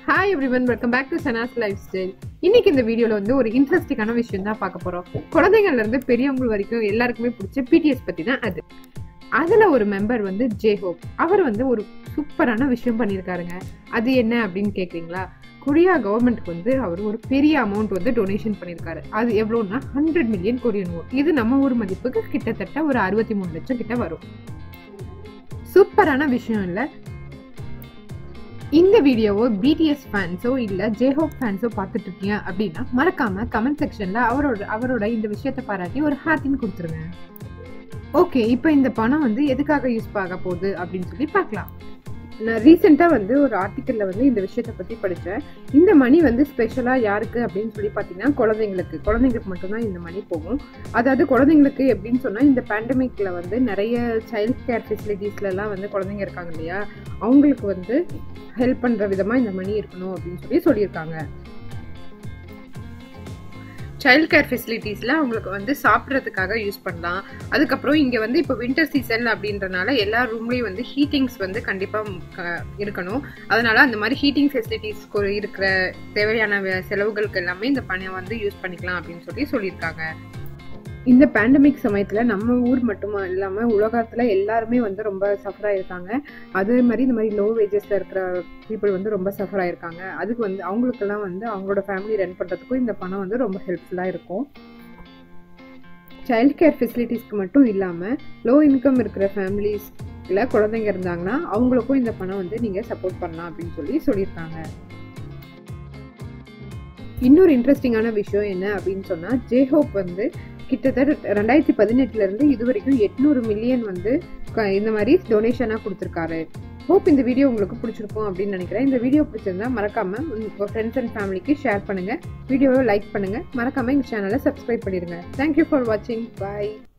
hi everyone welcome back to Sana's life style இன்னைக்கு இந்த வீடியோல வந்து ஒரு இன்ட்ரெஸ்டிங்கான விஷயம் தான் பார்க்க போறோம் குழந்தைங்கள்ல இருந்து பெரியவங்க வரைக்கும் எல்லாருக்குமே பிடிச்ச பிடிஎஸ் பத்தி தான் அது அதுல ஒரு மெம்பர் வந்து ஜே ஹோப் அவர் வந்து ஒரு சூப்பரான விஷயம் பண்ணியிருக்காருங்க அது என்ன அப்படின்னு கேக்குறீங்களா கொரியா கவர்மெண்ட்க்கு வந்து அவர் ஒரு பெரிய அமௌண்ட் வந்து டொனேஷன் பண்ணியிருக்காரு அது எவ்வளோன்னா ஹண்ட்ரட் மில்லியன் கொரியன் ஓ இது நம்ம ஊர் மதிப்புக்கு கிட்டத்தட்ட ஒரு அறுபத்தி மூணு லட்சம் கிட்ட வரும் சூப்பரான விஷயம் இல்லை இந்த வீடியோவோ பிடிஎஸ் ஃபேன்ஸோ இல்ல ஜேஹோப் ஃபேன்ஸோ பார்த்துட்டு இருக்கீங்க அப்படின்னா மறக்காம கமெண்ட் செக்ஷன்ல அவரோட அவரோட இந்த விஷயத்தை பாராட்டி ஒரு ஹார்ட்டின் கொடுத்துருங்க ஓகே இப்போ இந்த பணம் வந்து எதுக்காக யூஸ் ஆக போகுது அப்படின்னு சொல்லி பார்க்கலாம் நான் ரீசெண்டாக வந்து ஒரு ஆர்டிக்கலில் வந்து இந்த விஷயத்தை பற்றி படித்தேன் இந்த மணி வந்து ஸ்பெஷலாக யாருக்கு அப்படின்னு சொல்லி பார்த்தீங்கன்னா குழந்தைங்களுக்கு குழந்தைங்களுக்கு மட்டும்தான் இந்த மணி போகும் அதாவது குழந்தைங்களுக்கு எப்படின்னு சொன்னால் இந்த பேண்டமிக்கில் வந்து நிறைய சைல்ட் கேர் ஃபெசிலிட்டிஸ்லலாம் வந்து குழந்தைங்க இருக்காங்க இல்லையா அவங்களுக்கு வந்து ஹெல்ப் பண்ணுற விதமாக இந்த மணி இருக்கணும் அப்படின்னு சொல்லி சொல்லியிருக்காங்க சைல்ட் கேர் ஃபெசிலிட்டிஸில் அவங்களுக்கு வந்து சாப்பிட்றதுக்காக யூஸ் பண்ணலாம் அதுக்கப்புறம் இங்கே வந்து இப்போ வின்டர் சீசன் அப்படின்றனால எல்லா ரூம்லேயும் வந்து ஹீட்டிங்ஸ் வந்து கண்டிப்பாக இருக்கணும் அதனால அந்த மாதிரி ஹீட்டிங் ஃபெசிலிட்டிஸ் இருக்கிற தேவையான செலவுகளுக்கு எல்லாமே இந்த பணம் வந்து யூஸ் பண்ணிக்கலாம் அப்படின்னு சொல்லி சொல்லியிருக்காங்க இந்த பேண்டமிக் சமயத்தில் நம்ம ஊர் மட்டுமா இல்லாமல் உலகத்தில் எல்லாருமே வந்து ரொம்ப சஃபர் ஆயிருக்காங்க அதே மாதிரி இந்த மாதிரி லோ வேஜஸில் இருக்கிற பீப்புள் வந்து ரொம்ப சஃபர் ஆயிருக்காங்க அதுக்கு வந்து அவங்களுக்கெல்லாம் வந்து அவங்களோட ஃபேமிலி ரன் பண்ணுறதுக்கும் இந்த பணம் வந்து ரொம்ப ஹெல்ப்ஃபுல்லாக இருக்கும் சைல்ட் கேர் ஃபெசிலிட்டிஸ்க்கு மட்டும் இல்லாமல் லோ இன்கம் இருக்கிற ஃபேமிலிஸில் குழந்தைங்க இருந்தாங்கன்னா அவங்களுக்கும் இந்த பணம் வந்து நீங்கள் சப்போர்ட் பண்ணலாம் அப்படின்னு சொல்லி சொல்லியிருக்காங்க இன்னொரு இன்ட்ரெஸ்டிங்கான விஷயம் என்ன அப்படின்னு சொன்னால் ஜேஹோப் வந்து கிட்டத்தட்ட ரெண்டாயிரத்தி பதினெட்டுல இருந்து இது வரைக்கும் எட்நூறு மில்லியன் வந்து இந்த மாதிரி டொனேஷனாக கொடுத்துருக்காரு ஹோப் இந்த வீடியோ உங்களுக்கு பிடிச்சிருக்கும் அப்படின்னு நினைக்கிறேன் இந்த வீடியோ பிடிச்சிருந்தா மறக்காம உங்க ஃப்ரெண்ட்ஸ் அண்ட் ஃபேமிலிக்கு ஷேர் பண்ணுங்க வீடியோவை லைக் பண்ணுங்க மறக்காம எங்க சேனலை சப்ஸ்கிரைப் பண்ணிடுங்க தேங்க்யூ ஃபார் வாட்சிங் பாய்